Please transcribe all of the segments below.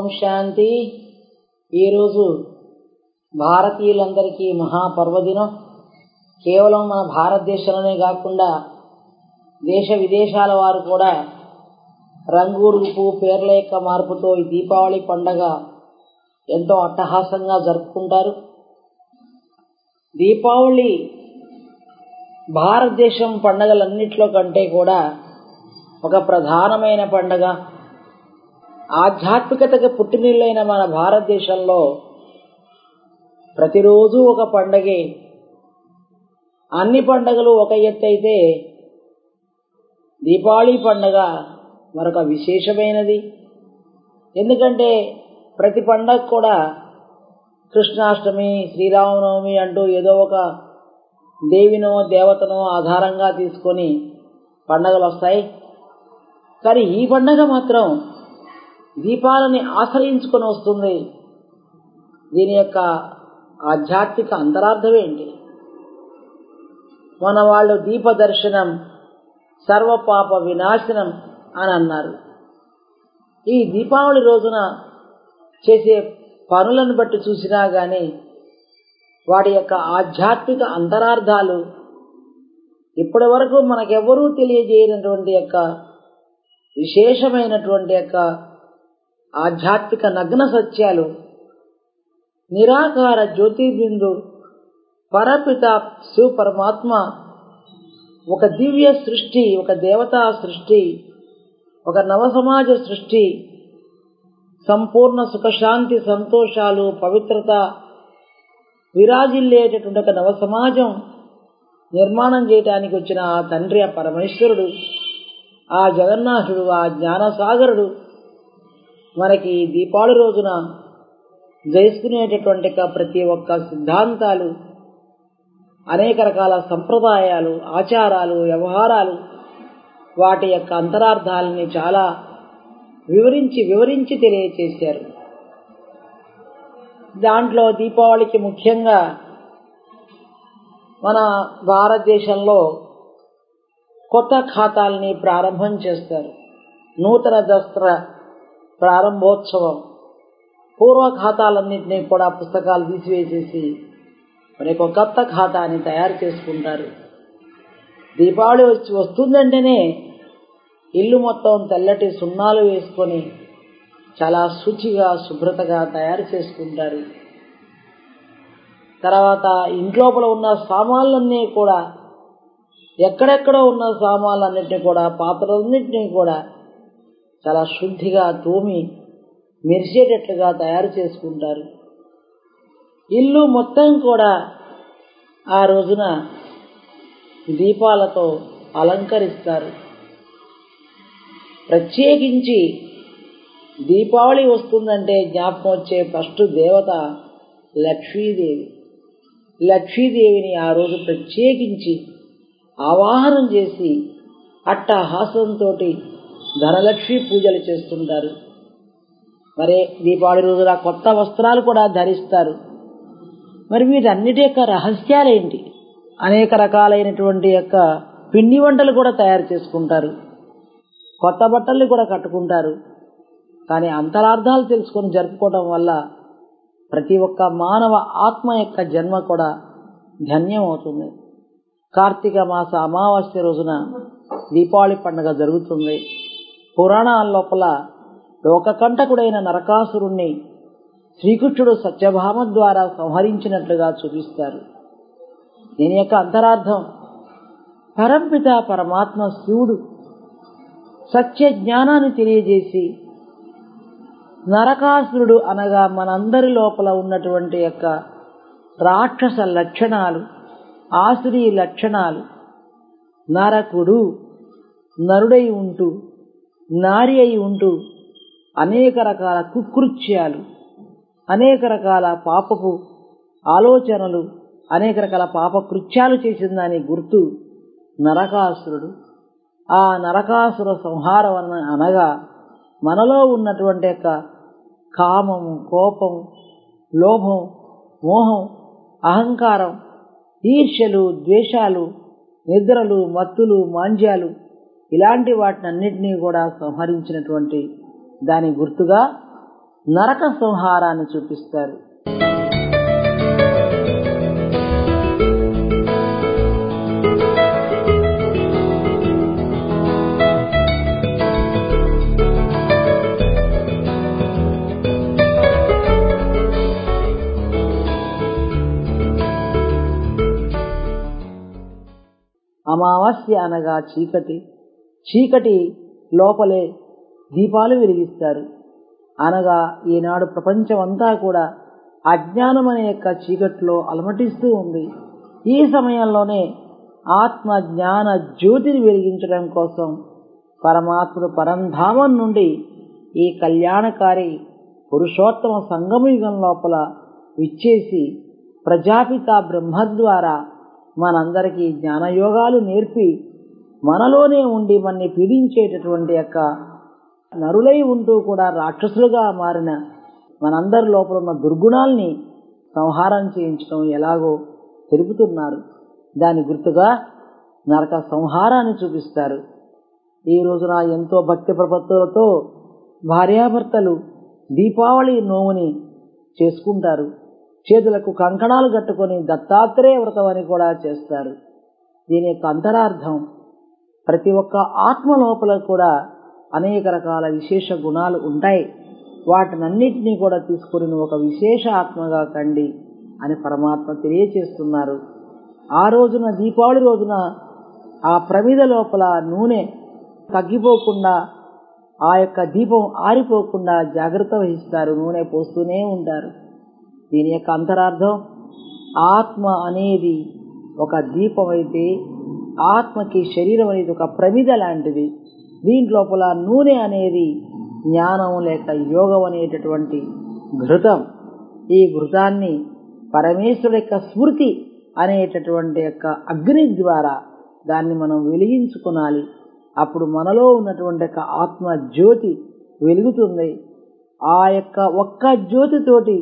ఓం శాంతి ఈరోజు భారతీయులందరికీ మహాపర్వదినం కేవలం మన భారతదేశంలోనే కాకుండా దేశ విదేశాల వారు కూడా రంగు రూపు పేర్ల యొక్క మార్పుతో ఈ దీపావళి పండగ ఎంతో అట్టహాసంగా జరుపుకుంటారు దీపావళి భారతదేశం పండగలన్నిట్లో కంటే కూడా ఒక ప్రధానమైన పండగ ఆధ్యాత్మికతకు పుట్టినిల్లైన మన భారతదేశంలో ప్రతిరోజు ఒక పండగే అన్ని పండగలు ఒక ఎత్తు అయితే దీపావళి పండగ మరొక విశేషమైనది ఎందుకంటే ప్రతి పండగ కూడా కృష్ణాష్టమి శ్రీరామనవమి అంటూ ఏదో ఒక దేవినో దేవతనో ఆధారంగా తీసుకొని పండగలు వస్తాయి కానీ ఈ పండగ మాత్రం దీపాలని ఆశ్రయించుకొని వస్తుంది దీని యొక్క ఆధ్యాత్మిక అంతరార్థం ఏంటి మన వాళ్ళు దీప దర్శనం సర్వ పాప వినాశనం అని అన్నారు ఈ దీపావళి రోజున చేసే పనులను బట్టి చూసినా గాని వాటి యొక్క ఆధ్యాత్మిక అంతరార్థాలు ఇప్పటి వరకు మనకెవ్వరూ తెలియజేయనటువంటి యొక్క విశేషమైనటువంటి యొక్క ఆధ్యాత్మిక నగ్న సత్యాలు నిరాకార జ్యోతిర్బిందు పరపిత శివ పరమాత్మ ఒక దివ్య సృష్టి ఒక దేవతా సృష్టి ఒక నవసమాజ సృష్టి సంపూర్ణ సుఖశాంతి సంతోషాలు పవిత్రత విరాజిల్లేటటువంటి ఒక నవ సమాజం నిర్మాణం చేయటానికి వచ్చిన ఆ తండ్రి ఆ పరమేశ్వరుడు ఆ జగన్నాథుడు ఆ జ్ఞానసాగరుడు మనకి దీపావళి రోజున చేసుకునేటటువంటి ప్రతి ఒక్క సిద్ధాంతాలు అనేక రకాల సంప్రదాయాలు ఆచారాలు వ్యవహారాలు వాటి యొక్క అంతరార్థాలని చాలా వివరించి వివరించి తెలియచేశారు దాంట్లో దీపావళికి ముఖ్యంగా మన భారతదేశంలో కొత్త ఖాతాలని ప్రారంభం చేస్తారు నూతన దస్త్ర ప్రారంభోత్సవం పూర్వ ఖాతాలన్నింటినీ కూడా పుస్తకాలు తీసివేసేసి మరి ఒక కొత్త ఖాతాని తయారు చేసుకుంటారు దీపావళి వచ్చి వస్తుందంటేనే ఇల్లు మొత్తం తెల్లటి సున్నాలు వేసుకొని చాలా శుచిగా శుభ్రతగా తయారు చేసుకుంటారు తర్వాత ఇంట్లోపల ఉన్న సామాన్లన్నీ కూడా ఎక్కడెక్కడ ఉన్న సామాన్లన్నింటినీ కూడా పాత్రలన్నింటినీ కూడా చాలా శుద్ధిగా తోమి మెరిసేటట్లుగా తయారు చేసుకుంటారు ఇల్లు మొత్తం కూడా ఆ రోజున దీపాలతో అలంకరిస్తారు ప్రత్యేకించి దీపావళి వస్తుందంటే జ్ఞాపకం వచ్చే ఫస్ట్ దేవత లక్ష్మీదేవి లక్ష్మీదేవిని ఆ రోజు ప్రత్యేకించి ఆవాహనం చేసి అట్టహాసంతో ధనలక్ష్మి పూజలు చేస్తుంటారు మరి దీపావళి రోజున కొత్త వస్త్రాలు కూడా ధరిస్తారు మరి వీటన్నిటి యొక్క రహస్యాలేంటి అనేక రకాలైనటువంటి యొక్క పిండి వంటలు కూడా తయారు చేసుకుంటారు కొత్త బట్టల్ని కూడా కట్టుకుంటారు కానీ అంతరార్థాలు తెలుసుకొని జరుపుకోవడం వల్ల ప్రతి ఒక్క మానవ ఆత్మ యొక్క జన్మ కూడా ధన్యమవుతుంది కార్తీక మాస అమావాస్య రోజున దీపావళి పండుగ జరుగుతుంది పురాణాల లోపల లోకకంటకుడైన నరకాసురుణ్ణి శ్రీకృష్ణుడు సత్యభామ ద్వారా సంహరించినట్లుగా చూపిస్తారు దీని యొక్క అంతరార్థం పరంపిత పరమాత్మ శివుడు సత్య జ్ఞానాన్ని తెలియజేసి నరకాసురుడు అనగా మనందరి లోపల ఉన్నటువంటి యొక్క రాక్షస లక్షణాలు ఆసురీ లక్షణాలు నరకుడు నరుడై ఉంటూ నారి అయి ఉంటూ అనేక రకాల కుకృత్యాలు అనేక రకాల పాపపు ఆలోచనలు అనేక రకాల పాప కృత్యాలు చేసిందని గుర్తు నరకాసురుడు ఆ నరకాసుర సంహారం అనగా మనలో ఉన్నటువంటి యొక్క కామము కోపము లోభం మోహం అహంకారం ఈర్ష్యలు ద్వేషాలు నిద్రలు మత్తులు మాంజ్యాలు ఇలాంటి వాటినన్నిటినీ కూడా సంహరించినటువంటి దాని గుర్తుగా నరక సంహారాన్ని చూపిస్తారు అమావాస్య అనగా చీకటి చీకటి లోపలే దీపాలు వెలిగిస్తారు అనగా ఈనాడు ప్రపంచమంతా కూడా అజ్ఞానం అనే యొక్క చీకట్లో అలమటిస్తూ ఉంది ఈ సమయంలోనే ఆత్మ జ్ఞాన జ్యోతిని వెలిగించడం కోసం పరమాత్ముడు పరంధామం నుండి ఈ కళ్యాణకారి పురుషోత్తమ సంగమయుగం లోపల విచ్చేసి ప్రజాపిత బ్రహ్మ ద్వారా మనందరికీ జ్ఞానయోగాలు నేర్పి మనలోనే ఉండి మన్ని పీడించేటటువంటి యొక్క నరులై ఉంటూ కూడా రాక్షసులుగా మారిన మనందరి లోపల ఉన్న దుర్గుణాల్ని సంహారం చేయించడం ఎలాగో తెలుపుతున్నారు దాని గుర్తుగా నరక సంహారాన్ని చూపిస్తారు ఈ రోజున ఎంతో భక్తి ప్రపత్తులతో భార్యాభర్తలు దీపావళి నోముని చేసుకుంటారు చేతులకు కంకణాలు కట్టుకొని దత్తాత్రేయ వ్రతం అని కూడా చేస్తారు దీని యొక్క అంతరార్థం ప్రతి ఒక్క ఆత్మ లోపల కూడా అనేక రకాల విశేష గుణాలు ఉంటాయి వాటినన్నిటినీ కూడా తీసుకుని ఒక విశేష ఆత్మగా కండి అని పరమాత్మ తెలియచేస్తున్నారు ఆ రోజున దీపావళి రోజున ఆ ప్రమిద లోపల నూనె తగ్గిపోకుండా ఆ యొక్క దీపం ఆరిపోకుండా జాగ్రత్త వహిస్తారు నూనె పోస్తూనే ఉంటారు దీని యొక్క అంతరార్థం ఆత్మ అనేది ఒక దీపం అయితే ఆత్మకి శరీరం అనేది ఒక ప్రమిద లాంటిది దీంట్లోపల నూనె అనేది జ్ఞానం లేక యోగం అనేటటువంటి ఘృతం ఈ ఘృతాన్ని పరమేశ్వరుడు యొక్క స్మృతి అనేటటువంటి యొక్క అగ్ని ద్వారా దాన్ని మనం వెలిగించుకోనాలి అప్పుడు మనలో ఉన్నటువంటి యొక్క ఆత్మ జ్యోతి వెలుగుతుంది ఆ యొక్క ఒక్క జ్యోతితోటి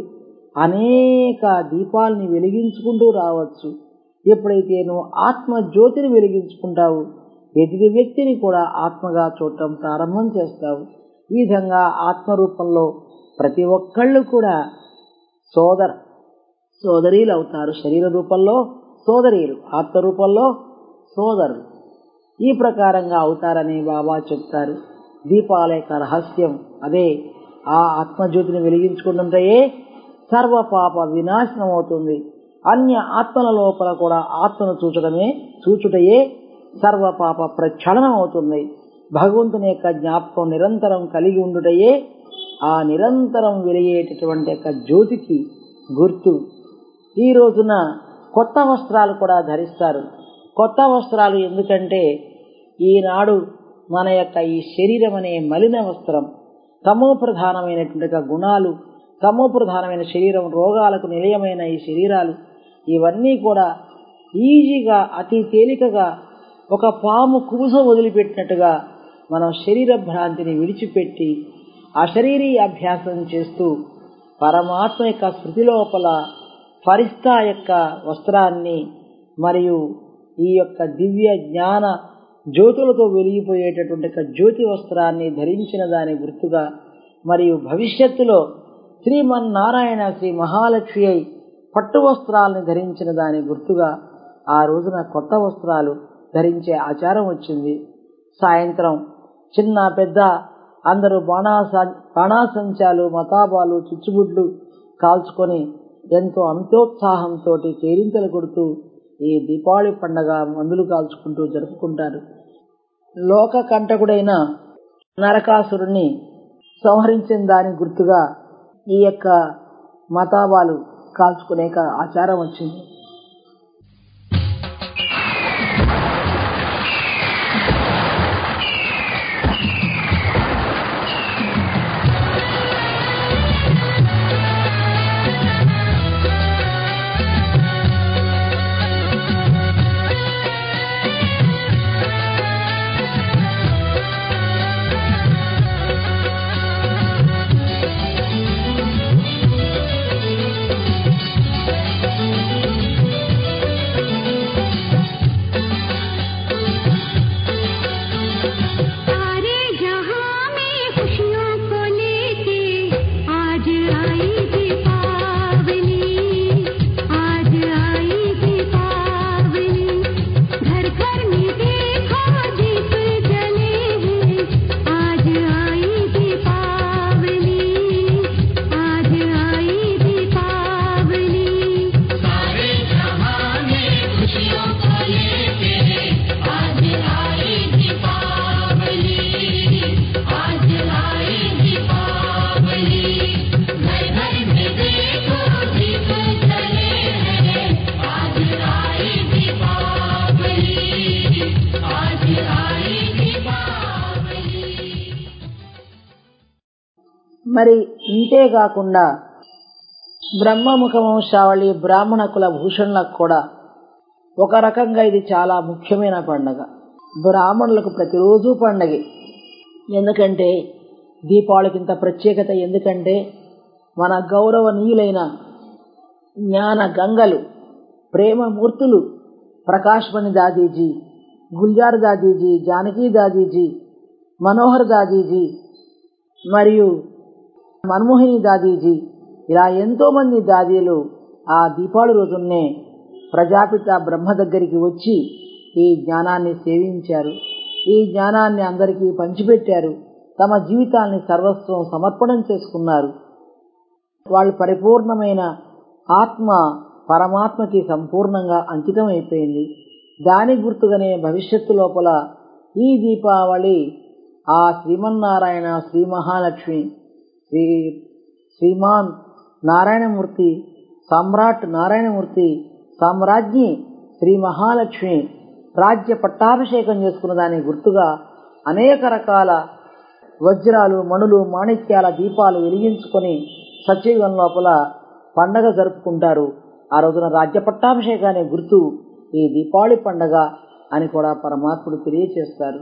అనేక దీపాలని వెలిగించుకుంటూ రావచ్చు ఎప్పుడైతే నువ్వు ఆత్మ జ్యోతిని వెలిగించుకుంటావు ఎదుటి వ్యక్తిని కూడా ఆత్మగా చూడటం ప్రారంభం చేస్తావు ఈ విధంగా ఆత్మరూపంలో ప్రతి ఒక్కళ్ళు కూడా సోదర సోదరీలు అవుతారు శరీర రూపంలో సోదరీలు ఆత్మ రూపంలో సోదరులు ఈ ప్రకారంగా అవుతారని బాబా చెప్తారు దీపాల యొక్క రహస్యం అదే ఆ ఆత్మజ్యోతిని వెలిగించుకుంటుంటే సర్వ పాప వినాశనం అవుతుంది అన్య ఆత్మల లోపల కూడా ఆత్మను చూచడమే చూచుటయే సర్వ పాప ప్రక్షళనం అవుతుంది భగవంతుని యొక్క జ్ఞాపకం నిరంతరం కలిగి ఉండుటయే ఆ నిరంతరం వెలిగేటటువంటి యొక్క జ్యోతికి గుర్తు ఈ రోజున కొత్త వస్త్రాలు కూడా ధరిస్తారు కొత్త వస్త్రాలు ఎందుకంటే ఈనాడు మన యొక్క ఈ శరీరం అనే మలిన వస్త్రం తమో ప్రధానమైనటువంటి గుణాలు తమో ప్రధానమైన శరీరం రోగాలకు నిలయమైన ఈ శరీరాలు ఇవన్నీ కూడా ఈజీగా అతి తేలికగా ఒక పాము కుబుస వదిలిపెట్టినట్టుగా మనం శరీర భ్రాంతిని విడిచిపెట్టి అశరీరీ అభ్యాసం చేస్తూ పరమాత్మ యొక్క స్మృతి లోపల ఫరిస్తా యొక్క వస్త్రాన్ని మరియు ఈ యొక్క దివ్య జ్ఞాన జ్యోతులతో వెలిగిపోయేటటువంటి యొక్క జ్యోతి వస్త్రాన్ని ధరించిన దాని గుర్తుగా మరియు భవిష్యత్తులో శ్రీమన్నారాయణ శ్రీ మహాలక్ష్మి అయి పట్టు వస్త్రాలను ధరించిన దాని గుర్తుగా ఆ రోజున కొత్త వస్త్రాలు ధరించే ఆచారం వచ్చింది సాయంత్రం చిన్న పెద్ద అందరూ బాణాస బాణాసంచాలు మతాబాలు చిచ్చుబుడ్లు కాల్చుకొని ఎంతో అమితోత్సాహంతో కేరింతలు కొడుతూ ఈ దీపావళి పండగ మందులు కాల్చుకుంటూ జరుపుకుంటారు లోక కంటకుడైన నరకాసురుణ్ణి సంహరించిన దాని గుర్తుగా ఈ యొక్క మతాబాలు కాల్చుకునే ఆచారం వచ్చింది మరి ఇంతే కాకుండా బ్రహ్మముఖ వంశావళి బ్రాహ్మణ కుల భూషణులకు కూడా ఒక రకంగా ఇది చాలా ముఖ్యమైన పండగ బ్రాహ్మణులకు ప్రతిరోజు పండగే ఎందుకంటే దీపావళికి ఇంత ప్రత్యేకత ఎందుకంటే మన గౌరవనీయులైన జ్ఞాన గంగలు ప్రేమమూర్తులు ప్రకాశ్మణి దాదీజీ గుల్జార్ దాదీజీ జానకీ దాదీజీ మనోహర్ దాదీజీ మరియు మన్మోహిని దాదీజీ ఇలా ఎంతో మంది దాదీలు ఆ దీపావళి రోజున్నే ప్రజాపిత బ్రహ్మ దగ్గరికి వచ్చి ఈ జ్ఞానాన్ని సేవించారు ఈ జ్ఞానాన్ని అందరికీ పంచిపెట్టారు తమ జీవితాన్ని సర్వస్వం సమర్పణం చేసుకున్నారు వాళ్ళు పరిపూర్ణమైన ఆత్మ పరమాత్మకి సంపూర్ణంగా అంకితం అయిపోయింది దాని గుర్తుగానే భవిష్యత్తు లోపల ఈ దీపావళి ఆ శ్రీమన్నారాయణ శ్రీ మహాలక్ష్మి శ్రీ శ్రీమాన్ నారాయణమూర్తి సమ్రాట్ నారాయణమూర్తి సామ్రాజ్ఞి శ్రీ మహాలక్ష్మి రాజ్య పట్టాభిషేకం చేసుకున్న దాని గుర్తుగా అనేక రకాల వజ్రాలు మణులు మాణిక్యాల దీపాలు వెలిగించుకొని సత్యయుగం లోపల పండగ జరుపుకుంటారు ఆ రోజున రాజ్య పట్టాభిషేకాన్ని గుర్తు ఈ దీపావళి పండగ అని కూడా పరమాత్ముడు తెలియచేస్తారు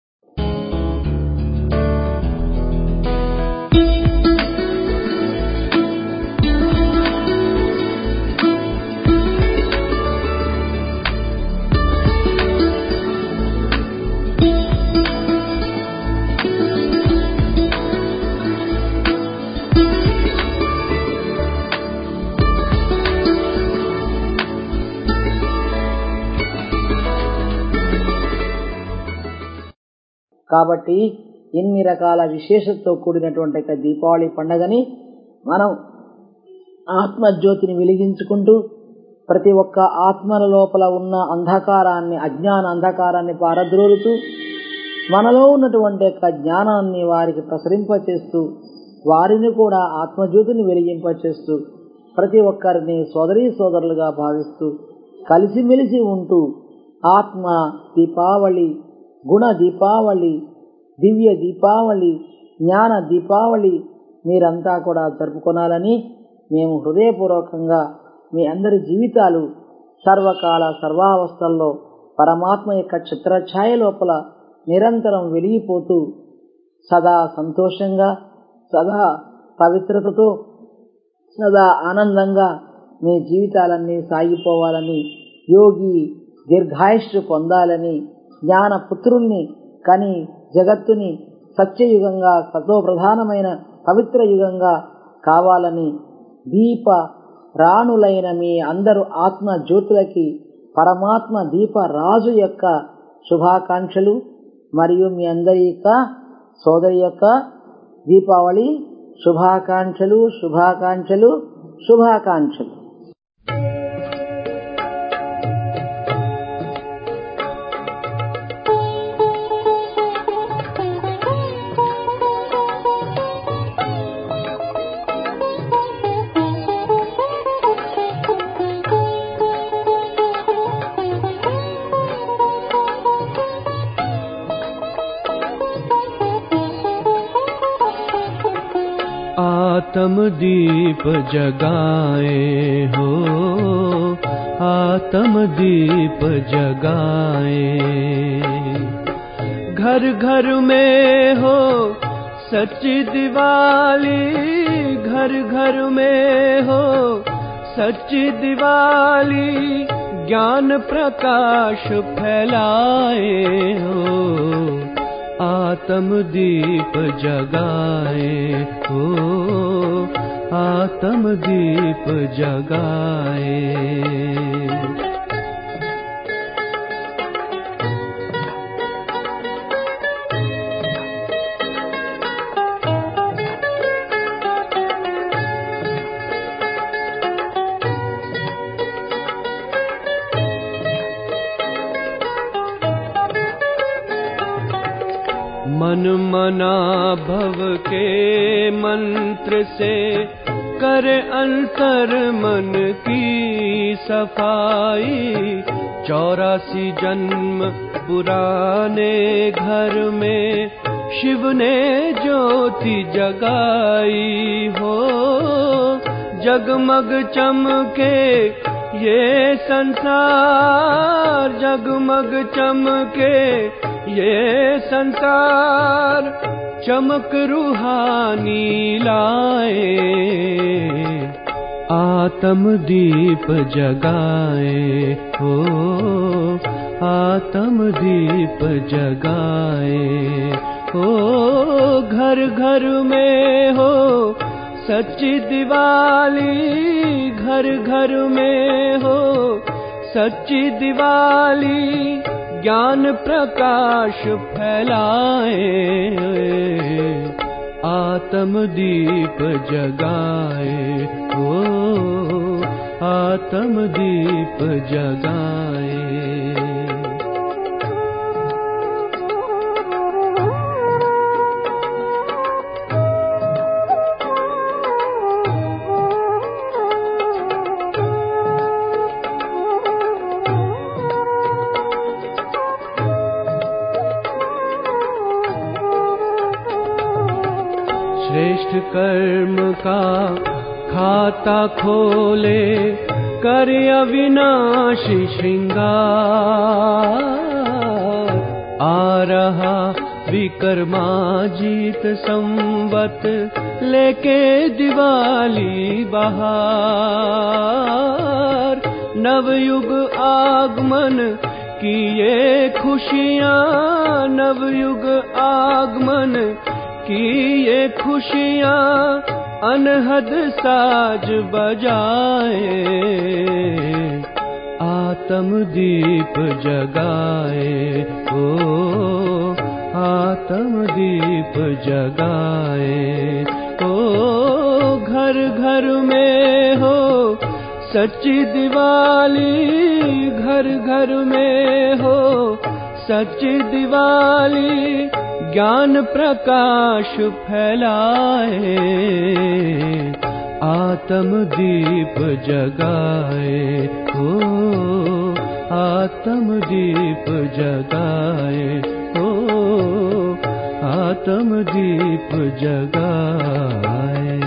కాబట్టి ఎన్ని రకాల విశేషతతో కూడినటువంటి యొక్క దీపావళి పండగని మనం ఆత్మజ్యోతిని వెలిగించుకుంటూ ప్రతి ఒక్క ఆత్మల లోపల ఉన్న అంధకారాన్ని అజ్ఞాన అంధకారాన్ని పారద్రోలుతూ మనలో ఉన్నటువంటి యొక్క జ్ఞానాన్ని వారికి ప్రసరింపచేస్తూ వారిని కూడా ఆత్మజ్యోతిని వెలిగింపచేస్తూ ప్రతి ఒక్కరిని సోదరీ సోదరులుగా భావిస్తూ కలిసిమెలిసి ఉంటూ ఆత్మ దీపావళి గుణ దీపావళి దివ్య దీపావళి జ్ఞాన దీపావళి మీరంతా కూడా జరుపుకోనాలని మేము హృదయపూర్వకంగా మీ అందరి జీవితాలు సర్వకాల సర్వావస్థల్లో పరమాత్మ యొక్క చిత్రఛాయ లోపల నిరంతరం వెలిగిపోతూ సదా సంతోషంగా సదా పవిత్రతతో సదా ఆనందంగా మీ జీవితాలన్నీ సాగిపోవాలని యోగి దీర్ఘాయుష్షు పొందాలని జ్ఞాన పుత్రుల్ని కని జగత్తుని సత్యయుగంగా సతో ప్రధానమైన పవిత్ర యుగంగా కావాలని దీప రాణులైన మీ అందరు ఆత్మ జ్యోతులకి పరమాత్మ దీప రాజు యొక్క శుభాకాంక్షలు మరియు మీ అందరి యొక్క సోదరి యొక్క దీపావళి శుభాకాంక్షలు శుభాకాంక్షలు శుభాకాంక్షలు आत्म दीप जगाए हो आत्म दीप जगाए घर घर में हो सच्ची दिवाली घर घर में हो सच्ची दिवाली ज्ञान प्रकाश फैलाए हो आत्म दीप जगाए हो आत्म दीप जगाए मन मना भव के मंत्र से कर अंतर मन की सफाई चौरासी जन्म पुराने घर में शिव ने ज्योति जगाई हो जगमग चमके ये संसार जगमग चमके ये संसार चमक रूहानी लाए आत्म दीप जगाए हो आत्म दीप जगाए हो घर घर में हो सच्ची दिवाली घर घर में हो सच्ची दिवाली ज्ञान प्रकाश फैलाए आत्म दीप जगाए हो आत्म दीप जगाए श्रेष्ठ कर्म का खाता खोले कर अविनाशी श्रृंगार आ रहा विक्रमाजीत संवत लेके दिवाली बहार नवयुग आगमन की ये खुशियाँ नवयुग आगमन की ये खुशियाँ अनहद साज बजाए आत्म दीप जगाए ओ आत्म दीप जगाए ओ घर घर में हो सच्ची दिवाली घर घर में हो सच्ची दिवाली ज्ञान प्रकाश फैलाए आत्म दीप जगाए हो आत्म दीप जगाए हो आत्म दीप जगाए